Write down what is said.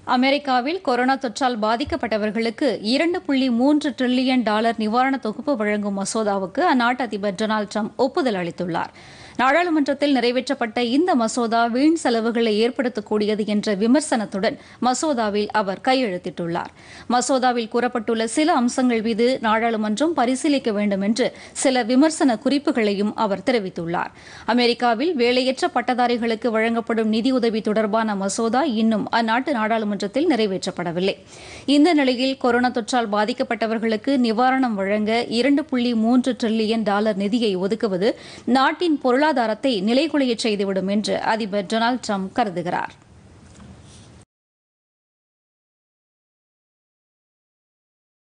அமெரிக்காவில் கொரோனா தொற்றால் பாதிக்கப்பட்டவர்களுக்கு இரண்டு புள்ளி மூன்று டிரில்லியன் டாலர் நிவாரண தொகுப்பு வழங்கும் மசோதாவுக்கு அந்நாட்டு அதிபர் டொனால்டு ட்ரம்ப் ஒப்புதல் அளித்துள்ளார் நாடாளுமன்றத்தில் நிறைவேற்றப்பட்ட இந்த மசோதா வீண் செலவுகளை ஏற்படுத்தக்கூடியது என்ற விமர்சனத்துடன் மசோதாவில் அவர் கையெழுத்திட்டுள்ளார் மசோதாவில் கூறப்பட்டுள்ள சில அம்சங்கள் மீது நாடாளுமன்றம் பரிசீலிக்க வேண்டும் என்று சில விமர்சன குறிப்புகளையும் அவர் தெரிவித்துள்ளார் அமெரிக்காவில் வேலையற்ற பட்டதாரிகளுக்கு வழங்கப்படும் நிதியுதவி தொடர்பான மசோதா இன்னும் அந்நாட்டு நாடாளுமன்றத்தில் நிறைவேற்றப்படவில்லை இந்த நிலையில் கொரோனா தொற்றால் பாதிக்கப்பட்டவர்களுக்கு நிவாரணம் வழங்க இரண்டு புள்ளி மூன்று டிரில்லியன் டாலர் நிதியை ஒதுக்குவது நாட்டின் பொருளாதாரத்தை நிலைகுலையச் செய்துவிடும் என்று அதிபர் டொனால்டு ட்ரம்ப் கருதுகிறார்